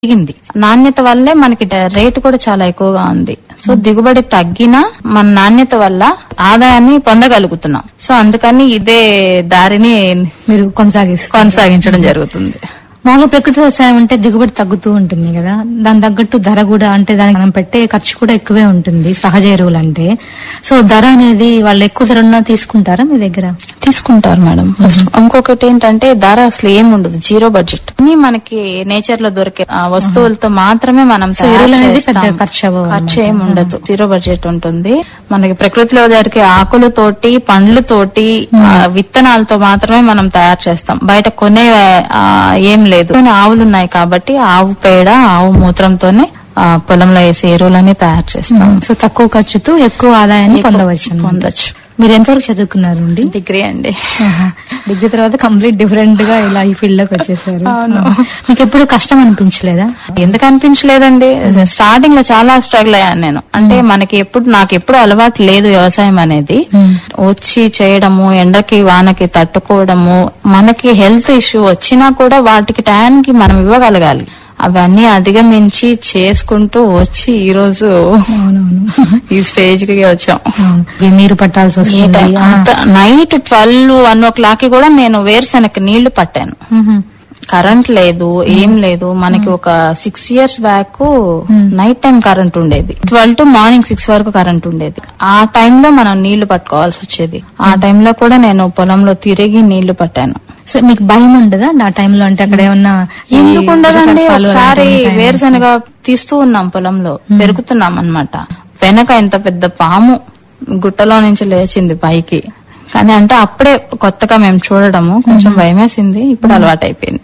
పెరిగింది నాణ్యత వల్లే మనకి డ- రేటు కూడా చాలా ఎక్కువగా ఉంది సో దిగుబడి తగ్గినా మన నాణ్యత వల్ల ఆదాయాన్ని పొందగలుగుతున్నాం సో అందుకని ఇదే దారిని మీరు కొనసాగిస్తారు కొనసాగించడం జరుగుతుంది మామూలు ప్రకృతి వ్యవసాయం అంటే దిగుబడి తగ్గుతూ ఉంటుంది కదా దాని తగ్గట్టు ధర కూడా అంటే దానికి మనం పెట్టే ఖర్చు కూడా ఎక్కువే ఉంటుంది సహజ ఎరువులు అంటే సో ధర అనేది వాళ్ళు ఎక్కువ ధర ఉన్నా తీసుకుంటారా మీ దగ్గర తీసుకుంటారు మేడం ఫస్ట్ ఇంకొకటి ఏంటంటే ధర అసలు ఏం ఉండదు జీరో బడ్జెట్ అన్ని మనకి నేచర్ లో దొరికే ఆ, వస్తువులతో మాత్రమే మనం సో తయారు ఎరువులు అనేది చేస్తాం. పెద్ద ఖర్చు అవ్వవు ఖర్చు ఏం ఉండదు జీరో బడ్జెట్ ఉంటుంది మనకి ప్రకృతిలో దొరికే ఆకులతోటి పండ్లతోటి ఆ, విత్తనాలతో మాత్రమే మనం తయారు చేస్తాం బయట కొనే ఆ, ఏం లేదు కొన్ని ఆవులు ఉన్నాయి కాబట్టి ఆవు పేడ ఆవు మూత్రంతోనే ఆ, పొలంలో వేసే ఎరువులని తయారు చేస్తాం సో తక్కువ ఖర్చుతో ఎక్కువ ఆదాయాన్ని పొందవచ్చు అన్నమాట. పొందొచ్చు మీరు ఎంతవరకు చదువుకున్నారు అండి డిగ్రీ అండి డిగ్రీ తర్వాత కంప్లీట్ డిఫరెంట్ గా ఇలా ఈ ఫీల్డ్ లోకి వచ్చేసారు అవును. మీకు ఎప్పుడు కష్టం అనిపించలేదా ఎందుకు అనిపించలేదండి స్టార్టింగ్ లో చాలా స్ట్రగుల్ అయ్యాను నేను అంటే మనకి ఎప్పుడు నాకు ఎప్పుడు అలవాటు లేదు వ్యవసాయం అనేది వచ్చి చేయడము ఎండకి వానకి తట్టుకోవడము మనకి హెల్త్ ఇష్యూ వచ్చినా కూడా వాటికి టయానికి మనం ఇవ్వగలగాలి అవన్నీ అధిగమించి చేసుకుంటూ వచ్చి ఈ రోజు అవునవును ఈ స్టేజ్ కి వచ్చాం అవును. ఈ నీరు పట్టాల్సి ఈ వస్తుంది టైం ఆ. అంత night twelve one o'clock కి కూడా నేను వేరుశెనగ నీళ్లు పట్టాను మ్మ్. కరెంట్ లేదు ఏం లేదు మనకి ఒక six years back night time current ఉండేది ట్వెల్వ్ టు మార్నింగ్ సిక్స్ వరకు కరెంట్ ఉండేది ఆ టైంలో మనం నీళ్లు పట్టుకోవాల్సి వచ్చేది ఆ టైంలో కూడా నేను పొలంలో తిరిగి నీళ్లు పట్టాను సో మీకు భయం ఉండదా ఆ టైంలో అంటే అక్కడ ఏమన్నా ఈ ఎందుకు ఉండదండి విషసర్పాలు ఒకసారి అలాంటివి ఉంటాయా? వేరుశనగ తీస్తూ ఉన్నాం పొలంలో పెరుగుతున్నాం అన్నమాట వెనక ఇంత పెద్ద పాము గుట్టలో నుంచి లేచింది పైకి కానీ అంటే అప్పుడే కొత్తగా మేము చూడడము కొంచెం భయమేసింది ఇప్పుడు అలవాటు అయిపోయింది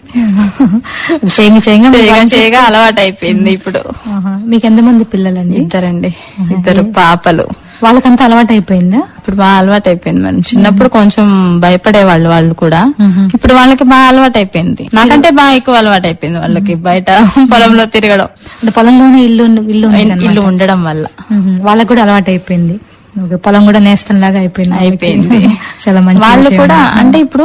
చేయంగా చేయంగా మీకు చేయగా భయం చేయగా అలవాటు అయిపోయింది ఇప్పుడు ఆహా. మీకు ఎంతమంది పిల్లలండి ఇద్దరండి ఇద్దరు పాపలు వాళ్ళకంతా అలవాటు అయిపోయిందా ఇప్పుడు బాగా అలవాటు అయిపోయింది మేడం చిన్నప్పుడు కొంచెం భయపడేవాళ్ళు వాళ్ళు కూడా ఇప్పుడు వాళ్ళకి బాగా అలవాటు అయిపోయింది నాకంటే బాగా ఎక్కువ అలవాటు అయిపోయింది వాళ్ళకి బయట పొలంలో తిరగడం అంటే పొలంలోనే ఇల్లు ఇల్లు ఉంది అన్నమాట. ఇల్లు ఉండడం వల్ల మ్మ్. వాళ్ళకు కూడా అలవాటు అయిపోయింది ఓకే, పొలం కూడా నేస్తంలాగా అయిపోయింది అయిపోయింది చాలా మంచి వాళ్ళు విషయం. కూడా అంటే ఇప్పుడు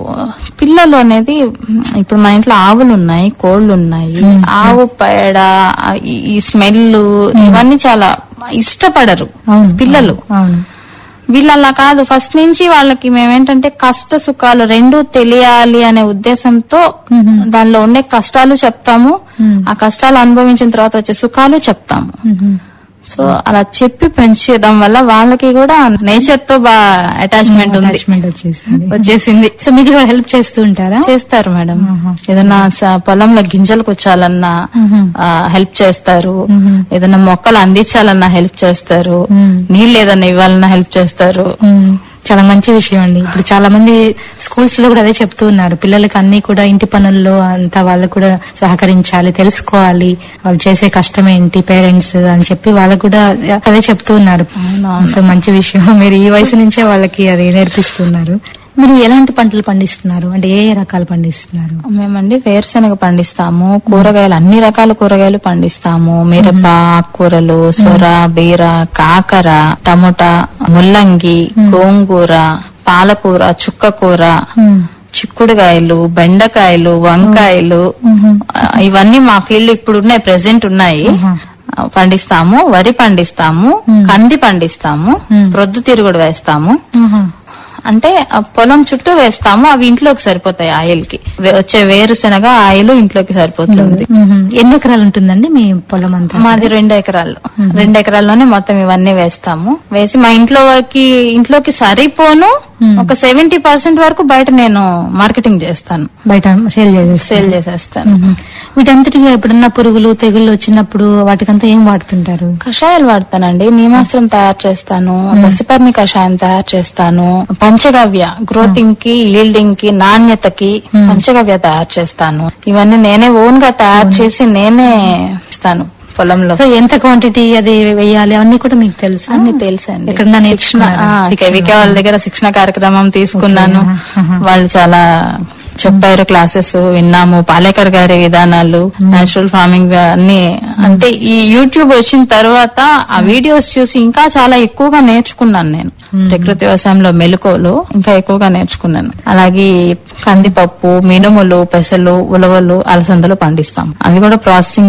పిల్లలు అనేది ఇప్పుడు మా ఇంట్లో ఆవులు ఉన్నాయి కోళ్లు ఉన్నాయి ఆవు పేడ ఆ ఈ- ఈ స్మెల్ ఇవన్నీ చాలా ఇష్టపడరు అవును పిల్లలు అవును వీళ్ళు అలా కాదు ఫస్ట్ నుంచి వాళ్ళకి మేమేంటంటే కష్ట సుఖాలు రెండు తెలియాలి అనే ఉద్దేశంతో దానిలో ఉండే కష్టాలు చెప్తాము ఆ కష్టాలు అనుభవించిన తర్వాత వచ్చే సుఖాలు చెప్తాము మ్మ్. సో అలా చెప్పి పెంచడం వల్ల వాళ్ళకి కూడా నేచర్ తో బాగా అటాచ్మెంట్ ఉంది అటాచ్మెంట్ వచ్చేసింది వచ్చేసింది సో మీకు కూడా హెల్ప్ చేస్తూ ఉంటారా చేస్తారు మేడం ఏదైనా స- పొలంలో గింజలు కూర్చాలన్నా హెల్ప్ చేస్తారు ఏదైనా మొక్కలు అందించాలన్నా హెల్ప్ చేస్తారు నీళ్ళు ఏదైనా ఇవ్వాలన్నా హెల్ప్ చేస్తారు మ్మ్. చాలా మంచి విషయం అండి ఇప్పుడు చాలా మంది స్కూల్స్ లో కూడా అదే చెప్తూ ఉన్నారు పిల్లలకి అన్ని కూడా ఇంటి పనుల్లో అంతా వాళ్ళు కూడా సహకరించాలి తెలుసుకోవాలి వాళ్ళు చేసే కష్టం ఏంటి పేరెంట్స్ అని చెప్పి వాళ్ళకు కూడా అదే చెప్తూ ఉన్నారు సో మంచి విషయం మీరు ఈ వయసు నుంచే వాళ్ళకి అది నేర్పిస్తున్నారు మీరు ఎలాంటి పంటలు పండిస్తున్నారు అంటే ఏ ఏ రకాలు పండిస్తున్నారు మేమండి వేరుశనగ పండిస్తాము కూరగాయలు అన్ని రకాల కూరగాయలు పండిస్తాము మిరప ఆకుకూరలు సొర బీర కాకర టమోటా ముల్లంగి గోంగూర పాలకూర చుక్కకూర చిక్కుడుకాయలు బెండకాయలు వంకాయలు ఆ, ఇవన్నీ మా ఫీల్డ్ ఇప్పుడు ఉన్నాయి ప్రెసెంట్ ఉన్నాయి ఆ, పండిస్తాము వరి పండిస్తాము కంది పండిస్తాము ప్రొద్దు తిరుగుడు వేస్తాము అంటే ఆ పొలం చుట్టూ వేస్తాము అవి ఇంట్లోకి సరిపోతాయి ఆయిల్ కి వే- వచ్చే వేరుశనగ ఆయిల్ ఇంట్లోకి సరిపోతుంది మ్మ్. ఎన్ని ఎకరాలు ఉంటుందండి మీ పొలం అంతా మాది రెండు ఎకరాలు రెండు ఎకరాల్లోనే మొత్తం ఇవన్నీ వేస్తాము వేసి మా ఇంట్లో వరకు ఇంట్లోకి సరిపోను ఒక సెవెంటీ పర్సెంట్ వరకు బయట నేను మార్కెటింగ్ చేస్తాను బయట సేల్ చేసేస్తారు సేల్ చేసేస్తాను మ్మ్. వీటంతటిగా ఎప్పుడన్నా పురుగులు తెగుళ్ళు వచ్చినప్పుడు వాటికంతా ఏం వాడుతుంటారు కషాయాలు వాడతానండి నీమాస్త్రం తయారు చేస్తాను దశపర్ణి కషాయం తయారు చేస్తాను పంచగవ్య గ్రోతింగ్ కి ఈల్డింగ్ కి నాణ్యతకి పంచగవ్య తయారు చేస్తాను ఇవన్నీ నేనే ఓన్ గా తయారు చేసి నేనే ఇస్తాను పొలంలో సో ఎంత క్వాంటిటీ అది వేయాలి అవన్నీ కూడా మీకు తెలుసు అన్ని తెలుసండి ఎక్కడన్నా శిక్షణ నేర్చుకున్నారా? ఆ, శిక్షణ. కేవికే వాళ్ళ దగ్గర శిక్షణ కార్యక్రమం తీసుకున్నాను వాళ్ళు చాలా చెప్పారు క్లాసెస్ విన్నాము పాలేకర్ గారి విధానాలు నేచురల్ ఫార్మింగ్ అన్ని అంటే ఈ యూట్యూబ్ వచ్చిన తర్వాత ఆ వీడియోస్ చూసి ఇంకా చాలా ఎక్కువగా నేర్చుకున్నాను నేను ప్రకృతి వ్యవసాయంలో మెలకువలు ఇంకా ఎక్కువగా నేర్చుకున్నాను అలాగే కందిపప్పు మినుములు పెసలు ఉలవలు అలసందలు పండిస్తాం అవి కూడా ప్రాసెసింగ్